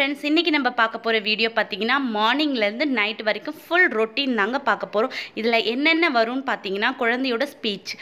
friends இன்றைக்கி நம்ம பார்க்க போகிற வீடியோ பார்த்தீங்கன்னா மார்னிங்லேருந்து நைட் வரைக்கும் ஃபுல் ரொட்டீன் தாங்க பார்க்க போகிறோம் இதில் என்னென்ன வரும்னு பார்த்தீங்கன்னா குழந்தையோட ஸ்பீச்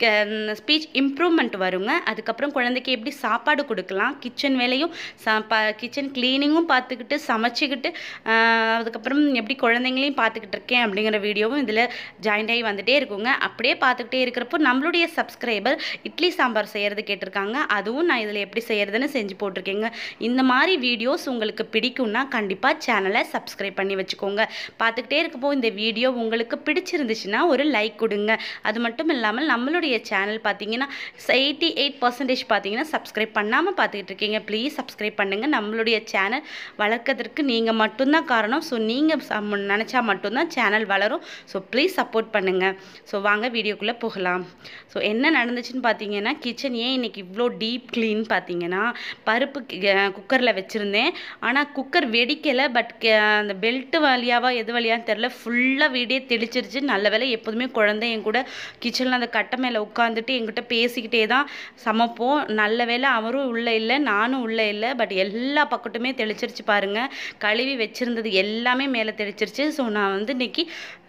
ஸ்பீச் இம்ப்ரூவ்மெண்ட் வருங்க அதுக்கப்புறம் குழந்தைக்கு எப்படி சாப்பாடு கொடுக்கலாம் கிச்சன் வேலையும் சா ப கிச்சன் க்ளீனிங்கும் பார்த்துக்கிட்டு சமைச்சிக்கிட்டு ஆஹ், அதுக்கப்புறம் எப்படி குழந்தைங்களையும் பார்த்துக்கிட்டு இருக்கேன் அப்படிங்கிற வீடியோவும் இதில் ஜாயிண்ட் ஆகி வந்துட்டே இருக்குங்க அப்படியே பார்த்துக்கிட்டே இருக்கிறப்போ நம்மளுடைய சப்ஸ்கிரைபர் இட்லி சாம்பார் செய்கிறது கேட்டிருக்காங்க அதுவும் நான் இதில் எப்படி செய்கிறதுன்னு செஞ்சு போட்டிருக்கேங்க இந்த மாதிரி வீடியோஸ் உங்களுக்கு பிடிக்கும்னா கண்டிப்பாக சேனலை சப்ஸ்கிரைப் பண்ணி வச்சுக்கோங்க பார்த்துக்கிட்டே இருக்கப்போ இந்த வீடியோ உங்களுக்கு பிடிச்சிருந்துச்சுன்னா ஒரு லைக் கொடுங்க அது மட்டும் இல்லாமல் நம்மளுடைய சேனல் பார்த்தீங்கன்னா எயிட்டி எயிட் பர்சன்டேஜ் பார்த்தீங்கன்னா சப்ஸ்கிரைப் பண்ணாமல் பார்த்துக்கிட்டு இருக்கீங்க ப்ளீஸ் சப்ஸ்கிரைப் பண்ணுங்கள் நம்மளுடைய சேனல் வளர்க்கறதுக்கு நீங்கள் மட்டும்தான் காரணம் ஸோ நீங்கள் நினச்சா மட்டும்தான் சேனல் வளரும் ஸோ ப்ளீஸ் சப்போர்ட் பண்ணுங்கள் ஸோ வாங்க வீடியோக்குள்ளே போகலாம் ஸோ என்ன நடந்துச்சுன்னு பார்த்தீங்கன்னா கிச்சன் ஏன் இன்னைக்கு இவ்வளோ டீப் க்ளீன் பார்த்தீங்கன்னா பருப்பு குக்கரில் வச்சுருந்தேன் ஆனால் குக்கர் வெடிக்கலை பட் அந்த பெல்ட் வழியாவா எது வழியான்னு தெரில ஃபுல்லாக வீடே தெளிச்சிருச்சு நல்ல வேளை எப்போதுமே குழந்தை என் கூட கிச்சனில் அந்த கட்டை மேலே உட்காந்துட்டு என்கிட்ட பேசிக்கிட்டே தான் சமைப்போம் நல்ல வேளை அவரும் உள்ளே இல்லை நானும் உள்ளே இல்லை பட் எல்லா பக்கத்துமே தெளிச்சிருச்சு பாருங்கள் கழுவி வச்சுருந்தது எல்லாமே மேலே தெளிச்சிருச்சு ஸோ நான் வந்து இன்னைக்கு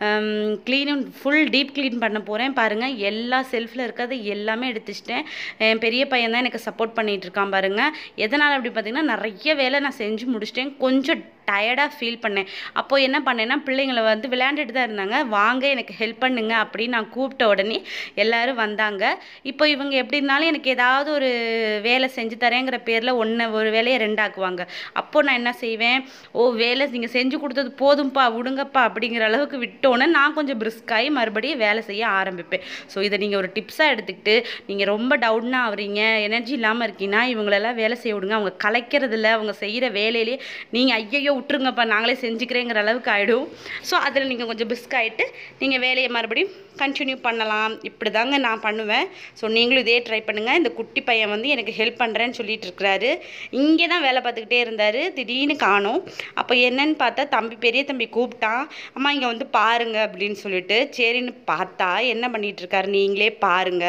க்ளீனும் ஃபுல் டீப் க்ளீன் பண்ண போகிறேன் பாருங்கள் எல்லா செல்ஃபில் இருக்கிறது எல்லாமே எடுத்துச்சிட்டேன் என் பெரிய பையன் தான் எனக்கு சப்போர்ட் பண்ணிட்டு இருக்கான் பாருங்கள் எதனால் அப்படி பார்த்தீங்கன்னா நிறைய வேலை நான் செஞ்சு முடிச்சிட்டேன் கொஞ்சம் டயர்டாக ஃபீல் பண்ணேன் அப்போ என்ன பண்ணேன்னா பிள்ளைங்களை வந்து விளையாண்டுட்டு தான் இருந்தாங்க வாங்க எனக்கு ஹெல்ப் பண்ணுங்க அப்படின்னு நான் கூப்பிட்ட உடனே எல்லாரும் வந்தாங்க இப்போ இவங்க எப்படி இருந்தாலும் எனக்கு ஏதாவது ஒரு வேலை செஞ்சு தரேங்கிற பேரில் ஒன்று ஒரு வேலையை ரெண்டாக்குவாங்க அப்போ நான் என்ன செய்வேன் ஓ வேலை நீங்கள் செஞ்சு கொடுத்தது போதும்ப்பா விடுங்கப்பா அப்படிங்கிற அளவுக்கு விட்டோன்னே நான் கொஞ்சம் பிரிஸ்காகி மறுபடியும் வேலை செய்ய ஆரம்பிப்பேன் ஸோ இதை நீங்கள் ஒரு டிப்ஸாக எடுத்துக்கிட்டு நீங்கள் ரொம்ப டவுட்னா ஆகுறீங்க எனர்ஜி இல்லாமல் இருக்கீங்கன்னா இவங்களெல்லாம் வேலை செய்ய விடுங்க அவங்க கலைக்கிறதில்ல அவங்க செய்கிற வேலையிலே நீங்கள் ஐயையோ விட்டுருங்கப்பா நாங்களே செஞ்சுக்கிறேங்கிற அளவுக்கு ஆகிடும் ஸோ அதில் நீங்கள் கொஞ்சம் பிஸ்க் ஆகிட்டு நீங்கள் வேலையை மறுபடியும் கண்டினியூ பண்ணலாம் இப்படி தாங்க நான் பண்ணுவேன் ஸோ நீங்களும் இதே ட்ரை பண்ணுங்கள் இந்த குட்டி பையன் வந்து எனக்கு ஹெல்ப் பண்ணுறேன்னு சொல்லிட்டு இருக்கிறாரு இங்கே தான் வேலை பார்த்துக்கிட்டே இருந்தார் திடீர்னு காணோம் அப்போ என்னன்னு பார்த்தா தம்பி பெரிய தம்பி கூப்பிட்டான் அம்மா இங்கே வந்து பாருங்க அப்படின்னு சொல்லிட்டு சரின்னு பார்த்தா என்ன பண்ணிட்டு இருக்காரு நீங்களே பாருங்க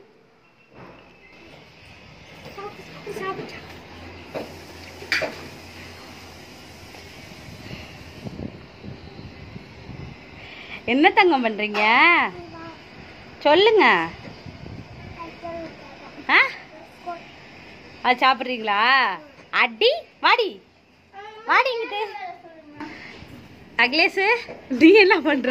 என்ன தங்கம் பண்றீங்க சொல்லுங்க ஆ அது சாப்பிட்றீங்களா அடி வாடி வாடி இங்கிட்டு அகிலேஷு நீ என்ன பண்ற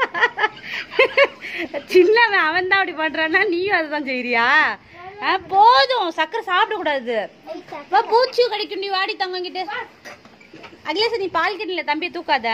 சின்னவன் அவன் தான் அப்படி பண்றான்னா நீயும் அதுதான் செய்யறியா ஆ, போதும் சக்கரை சாப்பிடக்கூடாது வா பூச்சி கடிக்கும் நீ வாடி தங்கிட்டு அகிலேஷ் நீ பால் கட்டில தம்பியை தூக்காத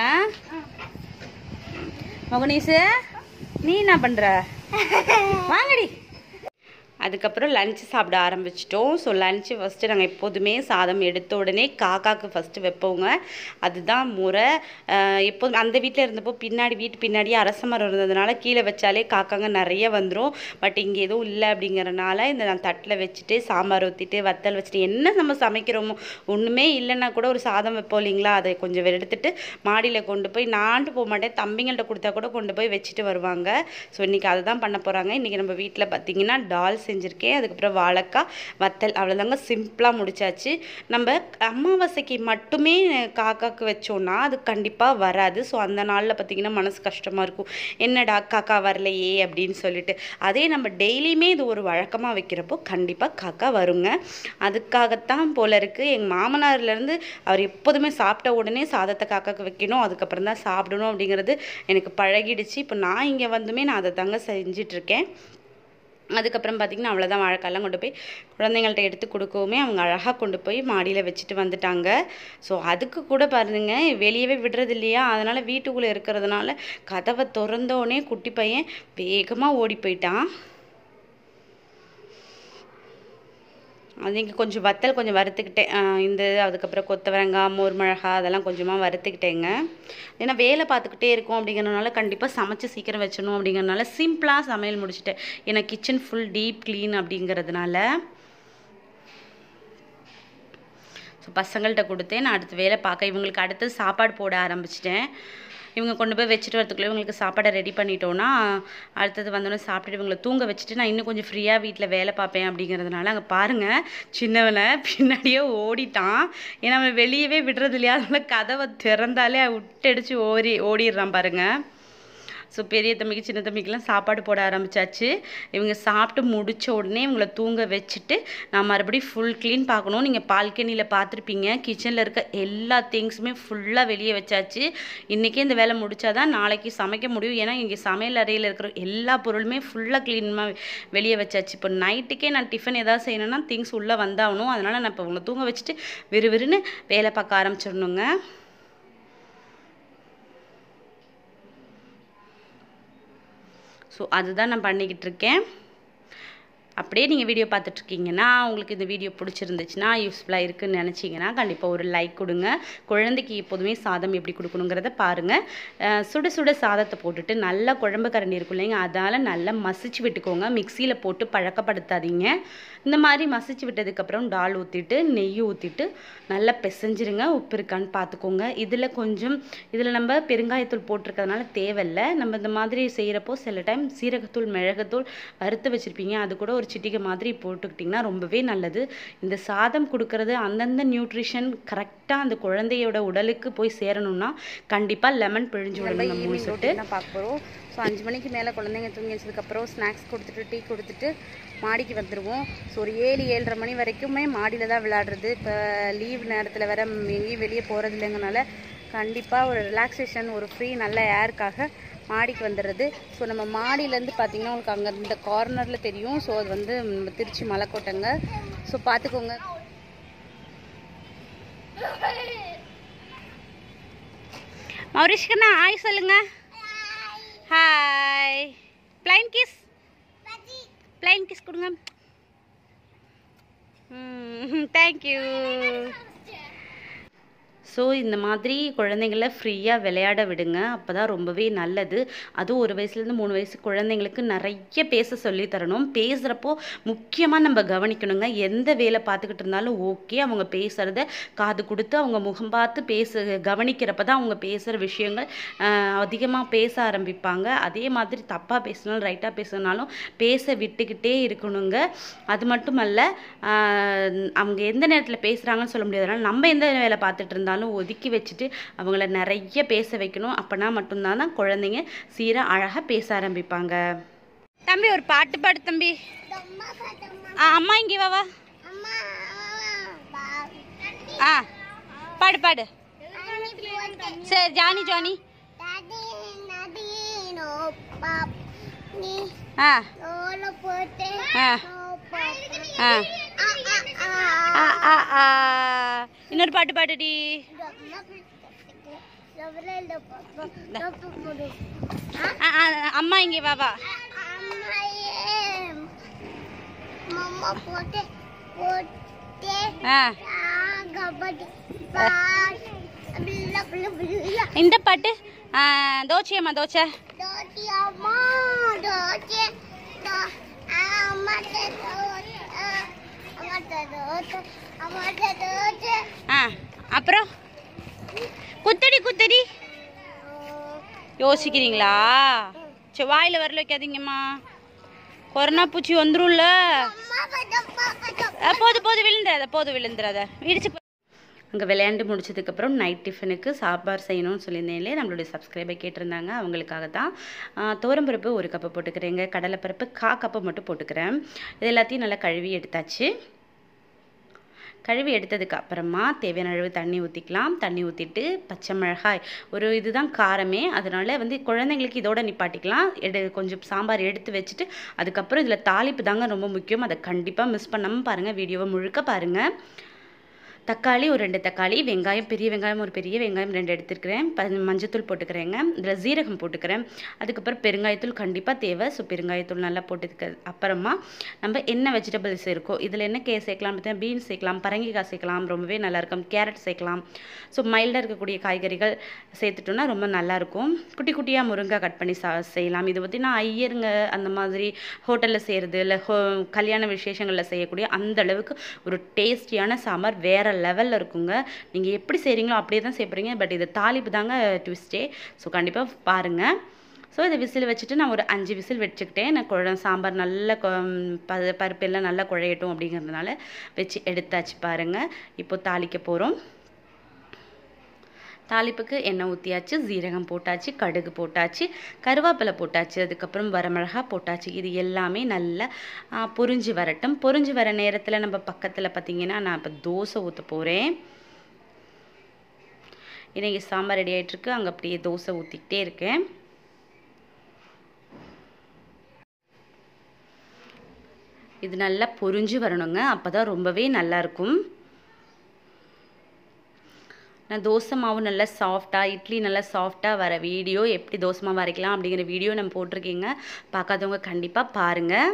மகனீஷு நீ என்ன பண்ற வாங்கடி அதுக்கப்புறம் லஞ்சு சாப்பிட ஆரம்பிச்சிட்டோம் ஸோ லஞ்சு ஃபஸ்ட்டு நாங்கள் எப்போதுமே சாதம் எடுத்த உடனே காக்காக்கு ஃபஸ்ட்டு வைப்போங்க அதுதான் முறை அஹ் எப்போதும் அந்த வீட்டில் இருந்தப்போ பின்னாடி வீட்டு பின்னாடியே அரச மரம் இருந்ததுனால கீழே வச்சாலே காக்காங்க நிறைய வந்துடும் பட் இங்கே எதுவும் இல்லை அப்படிங்கறனால இந்த நான் தட்டில் வச்சுட்டு சாம்பார் ஊற்றிட்டு வத்தல் வச்சுட்டு என்ன நம்ம சமைக்கிறோமோ ஒன்றுமே இல்லைன்னா கூட ஒரு சாதம் வைப்போம் இல்லைங்களா அதை கொஞ்சம் எடுத்துட்டு மாடியில் கொண்டு போய் நான்ட்டு போக மாட்டேன் தம்பிங்கள்ட்ட கொடுத்தா கூட கொண்டு போய் வச்சுட்டு வருவாங்க ஸோ இன்றைக்கி அதை தான் பண்ண போகிறாங்க இன்றைக்கி நம்ம வீட்டில் பார்த்தீங்கன்னா டால் செஞ்சுருக்கேன் அதுக்கப்புறம் வாழைக்காய் வத்தல் அவ்வளோதாங்க சிம்பிளாக முடிச்சாச்சு நம்ம அமாவாசைக்கு மட்டுமே காக்காக்கு வச்சோன்னா அது கண்டிப்பாக வராது ஸோ அந்த நாளில் பார்த்தீங்கன்னா மனசு கஷ்டமாக இருக்கும் என்னடா காக்கா வரலையே அப்படின்னு சொல்லிட்டு அதே நம்ம டெய்லியுமே இது ஒரு வழக்கமாக வைக்கிறப்போ கண்டிப்பாக காக்கா வருங்க அதுக்காகத்தான் போல இருக்குது எங்கள் மாமனார்லேருந்து அவர் எப்போதுமே சாப்பிட்ட உடனே சாதத்தை காக்காக்கு வைக்கணும் அதுக்கப்புறம் தான் சாப்பிடணும் அப்படிங்கிறது எனக்கு பழகிடுச்சு இப்போ நான் இங்கே வந்துமே நான் அதை தாங்க செஞ்சிட்ருக்கேன் அதுக்கப்புறம் பார்த்திங்கன்னா அவ்வளோதான் வாழைக்காயெல்லாம் கொண்டு போய் குழந்தைங்கள்ட்ட எடுத்து கொடுக்கவுமே அவங்க அழகாக கொண்டு போய் மாடியில் வச்சுட்டு வந்துட்டாங்க ஸோ அதுக்கு கூட பாருங்க வெளியவே விடுறது இல்லையா அதனால் வீட்டுக்குள்ளே இருக்கிறதுனால கதவை திறந்தோடனே குட்டி பையன் வேகமாக ஓடி போயிட்டான் அது இங்கே கொஞ்சம் வத்தல் கொஞ்சம் வறுத்துக்கிட்டேன் ஆஹ் இந்த அதுக்கப்புறம் கொத்தவரங்காய் மோர் மிளகா அதெல்லாம் கொஞ்சமாக வறுத்துக்கிட்டேங்க ஏன்னா வேலை பார்த்துக்கிட்டே இருக்கோம் அப்படிங்கிறனால கண்டிப்பாக சமைச்சு சீக்கிரம் வச்சணும் அப்படிங்கிறனால சிம்பிளாக சமையல் முடிச்சிட்டேன் ஏன்னா கிச்சன் ஃபுல் டீப் க்ளீன் அப்படிங்கிறதுனால ஸோ பசங்கள்கிட்ட கொடுத்தேன் நான் அடுத்த வேலை பார்க்க இவங்களுக்கு அடுத்தது சாப்பாடு போட ஆரம்பிச்சிட்டேன் இவங்க கொண்டு போய் வச்சுட்டு வரதுக்குள்ளே இவங்களுக்கு சாப்பாடை ரெடி பண்ணிட்டோன்னா அடுத்தது வந்தோடனே சாப்பிட்டுட்டு இவங்களை தூங்க வச்சுட்டு நான் இன்னும் கொஞ்சம் ஃப்ரீயாக வீட்டில் வேலை பார்ப்பேன் அப்படிங்கிறதுனால அங்கே பாருங்கள் சின்னவனை பின்னாடியே ஓடிட்டான் ஏன்னா அவன் வெளியவே விடுறது இல்லையா அதனால கதவை திறந்தாலே விட்டடிச்சு ஓடி ஓடிடுறான் பாருங்கள் ஸோ பெரிய தம்பிக்கு சின்ன தம்பிக்கெலாம் சாப்பாடு போட ஆரம்பிச்சாச்சு இவங்க சாப்பிட்டு முடிச்ச உடனே இவங்கள தூங்க வச்சுட்டு நான் மறுபடியும் ஃபுல் க்ளீன் பார்க்கணும் நீங்கள் பால்கனியில் பார்த்துருப்பீங்க கிச்சனில் இருக்க எல்லா திங்ஸுமே ஃபுல்லாக வெளியே வச்சாச்சு இன்றைக்கே இந்த வேலை முடிச்சாதான் நாளைக்கு சமைக்க முடியும் ஏன்னா இங்கே சமையல் அறையில் இருக்கிற எல்லா பொருளுமே ஃபுல்லாக க்ளீனாக வெளியே வச்சாச்சு இப்போ நைட்டுக்கே நான் டிஃபன் ஏதாவது செய்யணும்னா திங்ஸ் உள்ளே வந்தாகணும் அதனால் நான் இப்போ உங்களை தூங்க வச்சுட்டு விறுவிறுன்னு வேலை பார்க்க ஆரம்பிச்சிடணுங்க ஸோ அதுதான் நான் பண்ணிக்கிட்டு இருக்கேன் அப்படியே நீங்கள் வீடியோ பார்த்துட்ருக்கீங்கன்னா உங்களுக்கு இந்த வீடியோ பிடிச்சிருந்துச்சுன்னா யூஸ்ஃபுல்லாக இருக்குன்னு நினச்சிங்கன்னா கண்டிப்பாக ஒரு லைக் கொடுங்க குழந்தைக்கு எப்போதுமே சாதம் எப்படி கொடுக்கணுங்கிறத பாருங்கள் அஹ் சுட சுட சாதத்தை போட்டுட்டு நல்லா குழம்பு கரண்டி இருக்கும் இல்லைங்க அதால் நல்லா மசிச்சு விட்டுக்கோங்க மிக்சியில் போட்டு பழக்கப்படுத்தாதீங்க இந்த மாதிரி மசிச்சு விட்டதுக்கப்புறம் டால் ஊற்றிட்டு நெய் ஊற்றிட்டு நல்லா பிசைஞ்சிருங்க உப்பு இருக்கான்னு பார்த்துக்கோங்க இதில் கொஞ்சம் இதில் நம்ம பெருங்காயத்தூள் போட்டிருக்கிறதுனால தேவையில்லை நம்ம இந்த மாதிரி செய்கிறப்போ சில டைம் சீரகத்தூள் மிளகுத்தூள் வறுத்து வச்சுருப்பீங்க அது கூட ஒரு சிட்டிகை மாதிரி போட்டுக்கிட்டிங்கன்னா ரொம்பவே நல்லது இந்த சாதம் கொடுக்கறது அந்தந்த நியூட்ரிஷன் கரெக்டாக அந்த குழந்தையோட உடலுக்கு போய் சேரணும்னா கண்டிப்பாக லெமன் பிழிஞ்சு விடணும் நம்ம மூணு சொட்டு பார்க்க போகிறோம் ஸோ அஞ்சு மணிக்கு மேலே குழந்தைங்க தூங்கி வச்சதுக்கப்புறம் ஸ்நாக்ஸ் கொடுத்துட்டு டீ கொடுத்துட்டு மாடிக்கு வந்துடுவோம் ஸோ ஒரு ஏழு ஏழரை மணி வரைக்குமே மாடியில் தான் விளையாடுறது இப்போ லீவ் நேரத்தில் வேற எங்கேயும் வெளியே போகிறது இல்லைங்கனால கண்டிப்பாக ஒரு ரிலாக்ஸேஷன் ஒரு ஃப்ரீ நல்ல ஏருக்காக மாடிக்கு வந்துடுறது ஸோ நம்ம மாடியிலேருந்து பார்த்தீங்கன்னா உங்களுக்கு அங்கே இந்த கார்னரில் தெரியும் ஸோ அது வந்து நம்ம திருச்சி மலைக்கோட்டைங்க ஸோ பார்த்துக்கோங்க மௌரிஷ்கண்ணா ஹாய் சொல்லுங்க hi flying kiss flying kiss கொடுங்க தேங்க்யூ ஸோ இந்த மாதிரி குழந்தைங்கள ஃப்ரீயாக விளையாட விடுங்க அப்போ தான் ரொம்பவே நல்லது அதுவும் ஒரு வயசுலேருந்து மூணு வயசு குழந்தைங்களுக்கு நிறைய பேச சொல்லி தரணும் பேசுகிறப்போ முக்கியமாக நம்ம கவனிக்கணுங்க எந்த வேலை பார்த்துக்கிட்டு இருந்தாலும் ஓகே அவங்க பேசுகிறத காது கொடுத்து அவங்க முகம் பார்த்து பேச கவனிக்கிறப்ப தான் அவங்க பேசுகிற விஷயங்கள் அதிகமாக பேச ஆரம்பிப்பாங்க அதே மாதிரி தப்பாக பேசினாலும் ரைட்டாக பேசினாலும் பேச விட்டுக்கிட்டே இருக்கணுங்க அது மட்டுமல்ல ஆஹ் அவங்க எந்த நேரத்தில் பேசுகிறாங்கன்னு சொல்ல முடியாதனால நம்ம எந்த வேலை பார்த்துட்டு இருந்தாலும் ஒதுக்கி வச்சுட்டு அவங்கள நிறைய பேச வைக்கணும் அப்போனா மட்டும்தான் தான் குழந்தைங்க சீராக அழகாக பேச ஆரம்பிப்பாங்க தம்பி ஒரு பாட்டு பாடு தம்பி ஆ அம்மா இங்கே வா வா ஆ பாடு பாடு சரி ஜானி ஜானி ஆ ஆ ஆ ஆ ஆ ஆ இன்னொரு பாட்டு பாடுடி ஆ, ஆ, அம்மா இங்கே வா வா மம்மா போட்டு போட்டு ஆ கபடி பாட் பில்ல பில்ல பில்ல இந்த பாட்டு ஆ, தோச்சையம்மா தோச்சை தோட்டி அம்மா தோட்டி தோ அம்மாட்ட தோட்டி அம்மாட்ட தோட்டி அம்மாட்ட தோட்டி ஆ அப்புறம் குத்தடி குத்தடி யோசிக்கிறீங்களா சரி வாயில் வரல வைக்காதீங்கம்மா கொரோனா பூச்சி வந்துரும்ல அம்மா பதம் பதம் ஆ, போது போது விழுந்துடாத போது விழுந்துடாத இடிச்சு அங்கே விளையாண்டு முடிச்சதுக்கப்புறம் நைட் டிஃபனுக்கு சாம்பார் செய்யணும்னு சொல்லியிருந்தேன்லே நம்மளுடைய சப்ஸ்கிரைபர் கேட்டிருந்தாங்க அவங்களுக்காக தான் துவரம்பருப்பு ஒரு கப்பு போட்டுக்கிறேங்க கடலைப்பருப்பு கா கப்பு மட்டும் போட்டுக்கிறேன் இது எல்லாத்தையும் நல்லா கழுவி எடுத்தாச்சு கழுவி எடுத்ததுக்கு அப்புறமா தேவையான அளவு தண்ணி ஊற்றிக்கலாம் தண்ணி ஊற்றிட்டு பச்சை மிளகாய் ஒரு இதுதான் காரமே அதனால வந்து குழந்தைங்களுக்கு இதோட நிப்பாட்டிக்கலாம் எடு கொஞ்சம் சாம்பார் எடுத்து வச்சுட்டு அதுக்கப்புறம் இதில் தாளிப்பு தாங்க ரொம்ப முக்கியம் அதை கண்டிப்பாக மிஸ் பண்ணாமல் பாருங்கள் வீடியோவை முழுக்க பாருங்கள் தக்காளி ஒரு ரெண்டு தக்காளி வெங்காயம் பெரிய வெங்காயம் ஒரு பெரிய வெங்காயம் ரெண்டு எடுத்துருக்கிறேன் ப மஞ்சத்தூள் போட்டுக்கிறேங்க இதில் ஜீரகம் போட்டுக்கிறேன் அதுக்கப்புறம் பெருங்காயத்தூள் கண்டிப்பாக தேவை ஸோ பெருங்காயத்தூள் நல்லா போட்டதுக்கு அப்புறமா நம்ம என்ன வெஜிடபிள்ஸ் இருக்கோ இதில் என்ன கே சேர்க்கலாம் பார்த்தீங்கன்னா பீன்ஸ் சேர்க்கலாம் பரங்கிக்காய் சேர்க்கலாம் ரொம்பவே நல்லாயிருக்கும் கேரட் சேர்க்கலாம் ஸோ மைல்டாக இருக்கக்கூடிய காய்கறிகள் சேர்த்துட்டோம்னா ரொம்ப நல்லாயிருக்கும் குட்டி குட்டியாக முருங்காய் கட் பண்ணி சா செய்யலாம் இது பார்த்திங்கன்னா ஐயருங்க அந்த மாதிரி ஹோட்டலில் செய்கிறது இல்லை ஹோ கல்யாண விசேஷங்களில் செய்யக்கூடிய அந்த அளவுக்கு ஒரு டேஸ்டியான சாம்பார் வேறு லெவலில் இருக்குங்க நீங்கள் எப்படி செய்கிறீங்களோ அப்படியே தான் செய்ய போகிறீங்க பட் இது தாளிப்பு தாங்க ட்விஸ்டே ஸோ கண்டிப்பாக பாருங்கள் ஸோ இதை விசில் வச்சுட்டு நான் ஒரு அஞ்சு விசில் வச்சுக்கிட்டேன் நான் குழ சாம்பார் நல்ல கொ- ப பருப்பு எல்லாம் நல்லா குழையட்டும் அப்படிங்கிறதுனால வச்சு எடுத்தாச்சு பாருங்கள் இப்போ தாளிக்க போகிறோம் தாளிப்புக்கு எண்ணெய் ஊற்றியாச்சு ஜீரகம் போட்டாச்சு கடுகு போட்டாச்சு கருவேப்பிலை போட்டாச்சு அதுக்கப்புறம் வரமிளகா போட்டாச்சு இது எல்லாமே நல்லா ஆ, பொரிஞ்சு வரட்டும் பொரிஞ்சு வர நேரத்தில் நம்ம பக்கத்தில் பார்த்தீங்கன்னா நான் இப்போ தோசை ஊற்ற போகிறேன் இன்னைக்கு சாம்பார் ரெடி ஆகிட்டுருக்கு அங்கே அப்படியே தோசை ஊற்றிக்கிட்டே இருக்கேன் இது நல்லா பொரிஞ்சு வரணுங்க அப்போ தான் ரொம்பவே நல்லாயிருக்கும் நான் தோசை மாவு நல்லா சாஃப்டாக இட்லி நல்லா சாஃப்டாக வர வீடியோ எப்படி தோசை மாவு அரைக்கலாம் அப்படிங்கிற வீடியோ நம்ம போட்டிருக்கீங்க பார்க்காதவங்க கண்டிப்பாக பாருங்கள்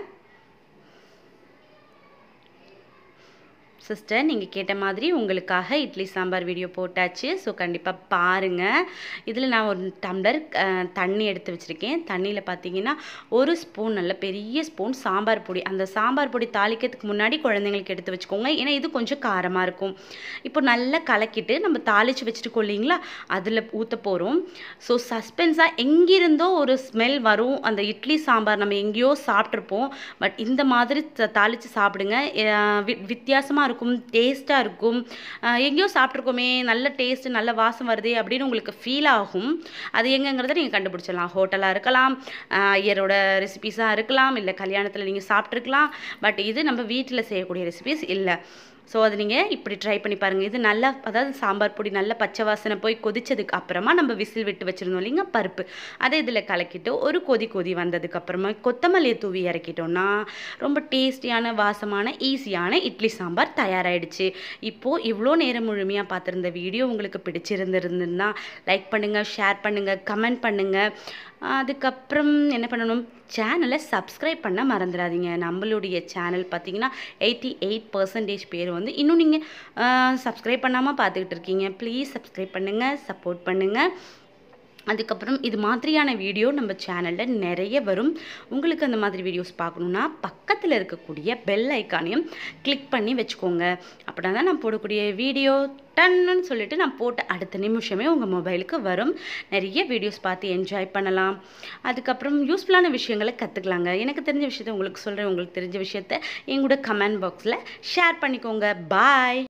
சிஸ்டர் நீங்கள் கேட்ட மாதிரி உங்களுக்காக இட்லி சாம்பார் வீடியோ போட்டாச்சு ஸோ கண்டிப்பாக பாருங்கள் இதில் நான் ஒரு டம்ளர் அஹ், தண்ணி எடுத்து வச்சுருக்கேன் தண்ணியில் பார்த்தீங்கன்னா ஒரு ஸ்பூன் நல்ல பெரிய ஸ்பூன் சாம்பார் பொடி அந்த சாம்பார் பொடி தாளிக்கிறதுக்கு முன்னாடி குழந்தைங்களுக்கு எடுத்து வச்சுக்கோங்க ஏன்னா இது கொஞ்சம் காரமாக இருக்கும் இப்போ நல்லா கலக்கிட்டு நம்ம தாளித்து வச்சுட்டு இல்லைங்களா அதில் ஊற்ற போகிறோம் ஸோ சஸ்பென்ஸாக எங்கிருந்தோ ஒரு ஸ்மெல் வரும் அந்த இட்லி சாம்பார் நம்ம எங்கேயோ சாப்பிட்ருப்போம் பட் இந்த மாதிரி த- தாளித்து சாப்பிடுங்க வித்தியாசமாக இருக்கும் டேஸ்ட்டாக இருக்கும் அஹ் எங்கேயோ சாப்பிட்ருக்கோமே நல்ல டேஸ்ட்டு நல்ல வாசம் வருதே அப்படின்னு உங்களுக்கு ஃபீல் ஆகும் அது எங்கங்கிறத நீங்கள் கண்டுபிடிச்சிடலாம் ஹோட்டலாக இருக்கலாம் அஹ் ஐயரோட ரெசிபீஸாக இருக்கலாம் இல்லை கல்யாணத்தில் நீங்கள் சாப்பிட்ருக்கலாம் பட் இது நம்ம வீட்டில் செய்யக்கூடிய ரெசிபீஸ் இல்லை ஸோ அது நீங்கள் இப்படி ட்ரை பண்ணி பாருங்கள் இது நல்லா அதாவது சாம்பார் பொடி நல்லா பச்சை வாசனை போய் கொதிச்சதுக்கு அப்புறமா நம்ம விசில் விட்டு வச்சுருந்தோம் இல்லைங்க பருப்பு அதை இதில் கலக்கிட்டு ஒரு கொதி கொதி வந்ததுக்கு அப்புறமா கொத்தமல்லியை தூவி இறக்கிட்டோம்னா ரொம்ப டேஸ்டியான வாசமான ஈஸியான இட்லி சாம்பார் தயாராகிடுச்சு இப்போது இவ்வளோ நேரம் முழுமையாக பார்த்துருந்த வீடியோ உங்களுக்கு பிடிச்சிருந்திருந்ததுன்னா லைக் பண்ணுங்கள் ஷேர் பண்ணுங்கள் கமெண்ட் பண்ணுங்கள் அதுக்கப்புறம் என்ன பண்ணணும் சேனலை சப்ஸ்கிரைப் பண்ண மறந்துடாதீங்க நம்மளுடைய சேனல் பார்த்தீங்கன்னா எயிட்டி எயிட் பர்சன்டேஜ் பேர் வந்து இன்னும் நீங்கள் சப்ஸ்கிரைப் பண்ணாமல் பார்த்துக்கிட்டு இருக்கீங்க ப்ளீஸ் சப்ஸ்கிரைப் பண்ணுங்கள் சப்போர்ட் பண்ணுங்கள் அதுக்கப்புறம் இது மாதிரியான வீடியோ நம்ம சேனலில் நிறைய வரும் உங்களுக்கு அந்த மாதிரி வீடியோஸ் பார்க்கணுன்னா பக்கத்தில் இருக்கக்கூடிய பெல் ஐக்கானையும் கிளிக் பண்ணி வச்சுக்கோங்க அப்படின்னா தான் நான் போடக்கூடிய வீடியோ டன்னு சொல்லிட்டு நான் போட்ட அடுத்த நிமிஷமே உங்கள் மொபைலுக்கு வரும் நிறைய வீடியோஸ் பார்த்து என்ஜாய் பண்ணலாம் அதுக்கப்புறம் யூஸ்ஃபுல்லான விஷயங்களை கற்றுக்கலாங்க எனக்கு தெரிஞ்ச விஷயத்த உங்களுக்கு சொல்கிறேன் உங்களுக்கு தெரிஞ்ச விஷயத்த என் கூட கமெண்ட் பாக்ஸில் ஷேர் பண்ணிக்கோங்க பாய்